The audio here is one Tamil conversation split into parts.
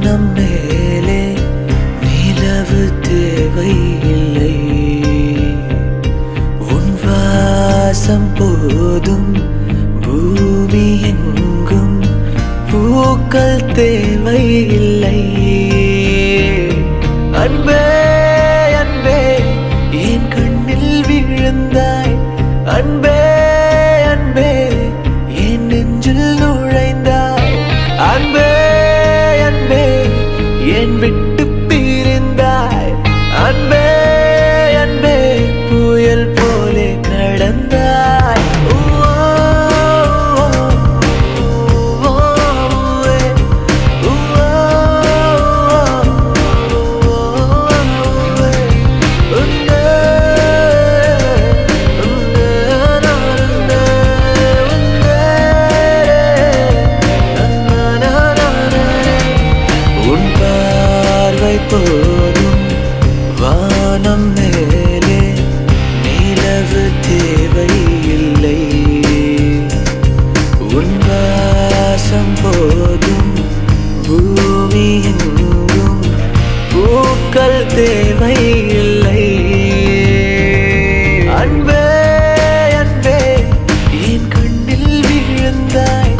வானம் மேலே நிலவு தேவையில்லை உன் வாசம் போதும் பூமி எங்கும் பூக்கள் தேவையில்லை அன்பே அன்பே என் கண்ணில் விழுந்தாய் அன்பே அன்பே என் நெஞ்சில் நுழைந்தாய் அன்பே அன்பே என் விட்டு பிரிந்தாய் அன்பே அன்பே புயல் போலே கடந்தாய் ஊ, ஓ, ஓ, ஓ, ஏ. ஊ, ஓ, ஓ, ஏ. உன்னே, உன்னே, நான் உன்னே, உன்னே, நான், நான், நான். உன் பார்வை போதும் வானம் மேலே நிலவு தேவையில்லை உன் வாசம் போதும் பூமி எங்கும் பூக்கள் தேவையில்லை அன்பே அன்பே என் கண்ணில் விழுந்தாய்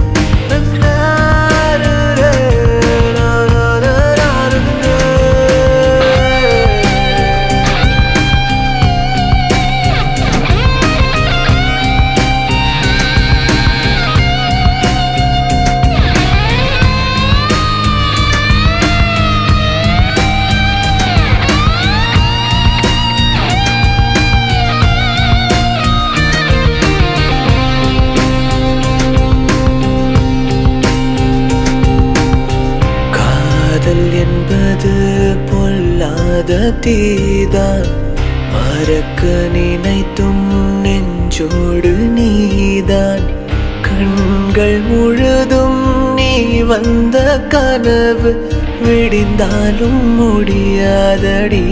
காதல் என்பது பொல்லாத தீதான் மறக்க நினைத்தும் நெஞ்சோடு நீதான் கண்கள் முழுதும் நீ வந்த கனவு விடிந்தாலும் முடியாதடி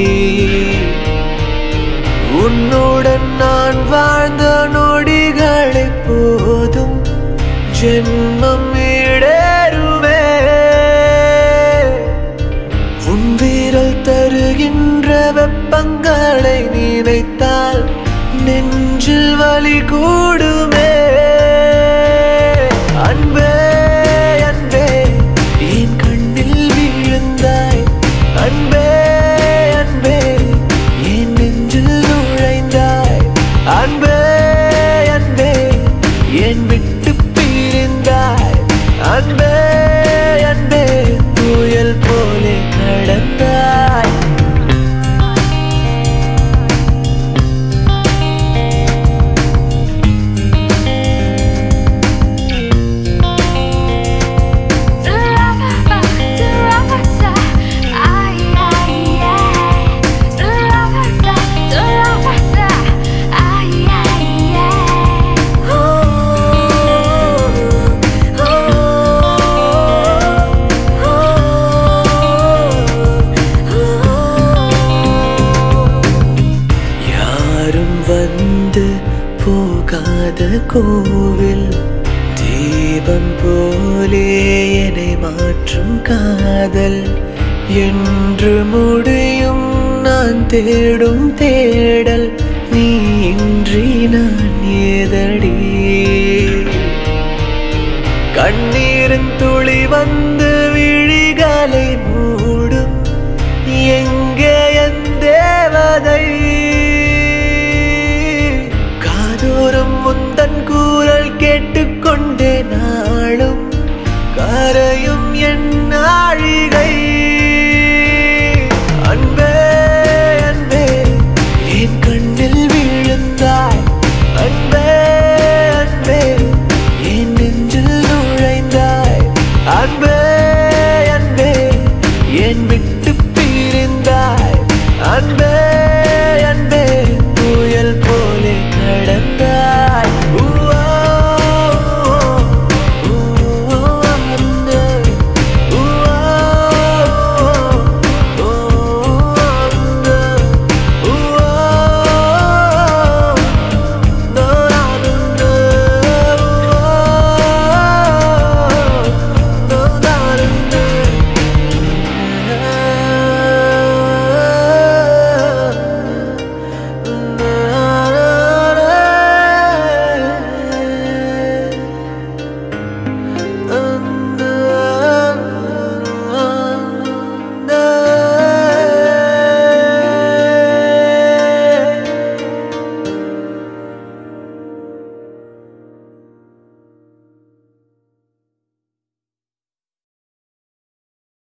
உன்னுடன் நான் வாழ்ந்த நொடிகளை போதும் ஜென்மம் ஈடேறுமே உன் வீரல் தருகின்ற வெப்பங்களை நினைத்தால் நெஞ்சில் வலி கூடுமே அன்பே அன்பே என் கண்ணில் விழுந்தாய் அன்பே அன்பே என் நெஞ்சில் நுழைந்தாய் அன்பே அன்பே என் விட்டு பிரிந்தாய் அன்பே அன்பே புயல் போலே கடந்தாய் யாரும் வந்து போகாத கோவில் தீபம் போலே என்னை மாற்றும் காதல் என்று முடியும் நான் தேடும் தேடல் நீ இன்றி நான் ஏதடி கண்ணீரின் துளி வந்து விழிகளை மூடும் எங்கே என் தேவதை காதோறும் முந்தன் கூறல் கேட்டுக்கொண்டே நாளும் கரையும் என் நாழிகை